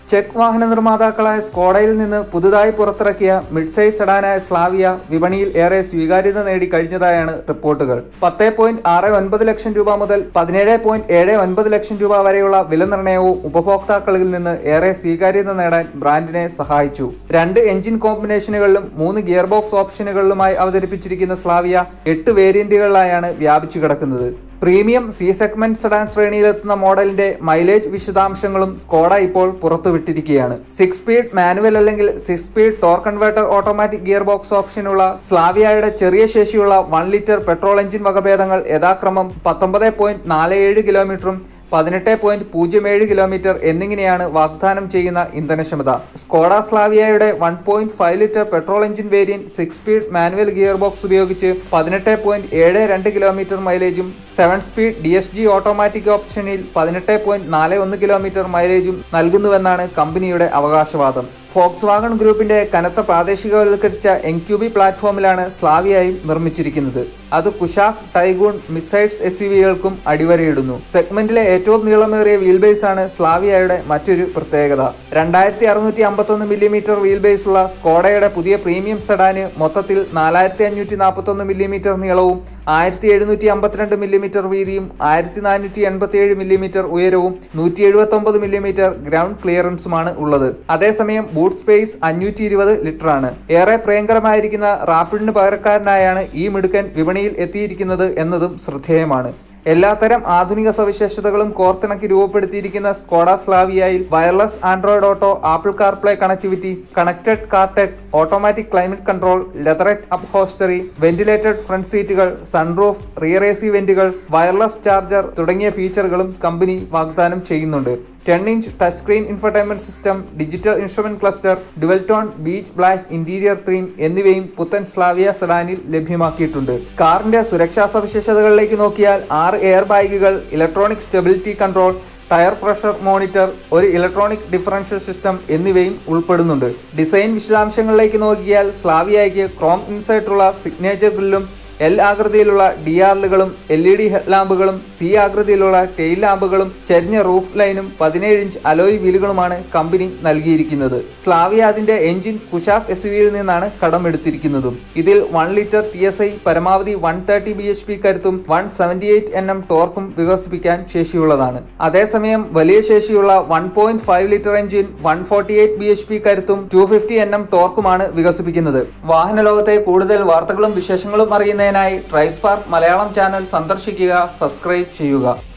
check വാഹന നിർമ്മാതാക്കളായ സ്കോഡയിൽ നിന്ന് പുതുതായി പുറത്തിറക്കിയ മിഡ് സൈസ് സെഡാനായ സ്ലാവിയ വിപണിയിൽ ഏറെ സ്വീകാര്യത നേടി കഴിഞ്ഞതായാണ് റിപ്പോർട്ടുകൾ പത്ത് പോയിന്റ് ആറ് ഒൻപത് ലക്ഷം രൂപ മുതൽ പതിനേഴ് പോയിന്റ് ഏഴ് ഒൻപത് ലക്ഷം രൂപ വരെയുള്ള വില നിർണ്ണയവും ഉപഭോക്താക്കളിൽ നിന്ന് ഏറെ സ്വീകാര്യത നേടാൻ ബ്രാൻഡിനെ സഹായിച്ചു രണ്ട് എഞ്ചിൻ കോമ്പിനേഷനുകളിലും മൂന്ന് ഗിയർ ബോക്സ് ഓപ്ഷനുകളിലുമായി അവതരിപ്പിച്ചിരിക്കുന്ന സ്ലാവിയ എട്ട് വേരിയന്റുകളിലായാണ് വ്യാപിച്ചു കിടക്കുന്നത് പ്രീമിയം സി സെഗ്മെന്റ് സെഡാൻ ശ്രേണിയിലെത്തുന്ന മോഡലിന്റെ മൈലേജ് വിശദാംശങ്ങളും സ്കോഡ ഇപ്പോൾ പുറത്തുവിട്ടിരിക്കുകയാണ് സിക്സ് സ്പീഡ് മാനുവൽ അല്ലെങ്കിൽ six speed torque converter automatic gear box ഓപ്ഷനുള്ള സ്ലാവിയയുടെ ചെറിയ ശേഷിയുള്ള വൺ ലിറ്റർ പെട്രോൾ എഞ്ചിൻ വകഭേദങ്ങൾ യഥാക്രമം പത്തൊമ്പത് പോയിന്റ് നാല് ഏഴ് കിലോമീറ്ററും പതിനെട്ട് പോയിന്റ് പൂജ്യം ഏഴ് കിലോമീറ്റർ എന്നിങ്ങനെയാണ് വാഗ്ദാനം ചെയ്യുന്ന ഇന്ധനക്ഷമത സ്കോഡ സ്ലാവിയയുടെ one point five litre petrol engine variant six speed manual gear box ഉപയോഗിച്ച് പതിനെട്ട് പോയിന്റ് ഏഴ് രണ്ട് കിലോമീറ്റർ മൈലേജും seven speed D S G automatic ഓപ്ഷനിൽ പതിനെട്ട് പോയിന്റ് നാല് ഒന്ന് കിലോമീറ്റർ മൈലേജും നൽകുന്നുവെന്നാണ് കമ്പനിയുടെ അവകാശവാദം ഫോക്സ് വാഗൺ ഗ്രൂപ്പിന്റെ കനത്ത പ്രാദേശികവൽക്കരിച്ച എൻക്യൂബി പ്ലാറ്റ്ഫോമിലാണ് സ്ലാവിയായും നിർമ്മിച്ചിരിക്കുന്നത് അത് Kushaq Taigun midsize S U വികൾക്കും അടിവരയിടുന്നു സെഗ്മെന്റിലെ ഏറ്റവും നീളമേറിയ വീൽ ബേസ് ആണ് സ്ലാവിയയുടെ മറ്റൊരു പ്രത്യേകത രണ്ടായിരത്തി അറുന്നൂറ്റി അമ്പത്തൊന്ന് മില്ലിമീറ്റർ വീൽ ബേസ് ഉള്ള സ്കോഡയുടെ പുതിയ പ്രീമിയം സെഡാന് മൊത്തത്തിൽ നാലായിരത്തി അഞ്ഞൂറ്റി നാൽപ്പത്തൊന്ന് മില്ലിമീറ്റർ നീളവും ആയിരത്തി എഴുന്നൂറ്റി അമ്പത്തിരണ്ട് മില്ലിമീറ്റർ വീതിയും ആയിരത്തി നാനൂറ്റി എൺപത്തി ഏഴ് മില്ലിമീറ്റർ ഉയരവും നൂറ്റി എഴുപത്തി ഒമ്പത് മില്ലിമീറ്റർ ഗ്രൗണ്ട് ക്ലിയറൻസുമാണ് ഉള്ളത് അതേസമയം ബൂട്ട് സ്പേസ് അഞ്ഞൂറ്റി ഇരുപത് ലിറ്റർ ആണ് ഏറെ പ്രിയങ്കരമായിരിക്കുന്ന റാപ്പിഡിന് പകരക്കാരനായാണ് ഈ മിടുക്കൻ വിപണിയിൽ എത്തിയിരിക്കുന്നത് എന്നതും ശ്രദ്ധേയമാണ് എല്ലാത്തരം ആധുനിക സവിശേഷതകളും കോർത്തിണക്കി രൂപപ്പെടുത്തിയിരിക്കുന്ന സ്കോഡ സ്ലാവിയയിൽ wireless Android Auto Apple CarPlay connectivity connected car tech automatic climate control leatherette upholstery ventilated front സീറ്റുകൾ സൺറൂഫ് റിയർ എ സി വെന്റുകൾ വയർലെസ് ചാർജർ തുടങ്ങിയ ഫീച്ചറുകളും കമ്പനി വാഗ്ദാനം ചെയ്യുന്നുണ്ട് ten inch touch screen infotainment system digital instrument cluster dual tone beige black interior theme എന്നിവയും പുത്തൻ Slavia സെഡാനിൽ ലഭ്യമാക്കിയിട്ടുണ്ട് കാറിന്റെ സുരക്ഷാ സവിശേഷതകളിലേക്ക് നോക്കിയാൽ ആറ് എയർ ബാഗുകൾ electronic stability control tyre pressure monitor ഒരു ഇലക്ട്രോണിക് ഡിഫറൻഷ്യൽ സിസ്റ്റം എന്നിവയും ഉൾപ്പെടുന്നുണ്ട് ഡിസൈൻ വിശദാംശങ്ങളിലേക്ക് നോക്കിയാൽ സ്ലാവിയയ്ക്ക് ക്രോം ഇൻസൈറ്റുള്ള സിഗ്നേച്ചർ ഗ്രില്ലും എൽ ആകൃതിയിലുള്ള ഡി ആർലുകളും എൽ ഇ ഡി ഹെഡ് ലാമ്പുകളും സി ആകൃതിയിലുള്ള ടെയിൽ ലാമ്പുകളും ചെരിഞ്ഞ റൂഫ് ലൈനും പതിനേഴ് ഇഞ്ച് അലോയ് വീലുകളുമാണ് കമ്പനി നൽകിയിരിക്കുന്നത് സ്ലാവിയ അതിന്റെ എഞ്ചിൻ കുഷാക് എസ് യുവിയിൽ നിന്നാണ് കടമെടുത്തിരിക്കുന്നതും ഇതിൽ one litre T S I പരമാവധി one thirty B H P കരുത്തും one seventy eight N M ടോർക്കും വികസിപ്പിക്കാൻ ശേഷിയുള്ളതാണ് അതേസമയം വലിയ ശേഷിയുള്ള one point five litre engine one forty eight B H P കരുത്തും ടു ഫിഫ്റ്റി എൻ എം ടോർക്കുമാണ് വികസിപ്പിക്കുന്നത് വാഹന ലോകത്തെ കൂടുതൽ വാർത്തകളും വിശേഷങ്ങളും അറിയുന്നതിനായി ട്രൈസ്പാർക്ക് മലയാളം ചാനൽ സന്ദർശിക്കുക സബ്സ്ക്രൈബ് ചെയ്യുക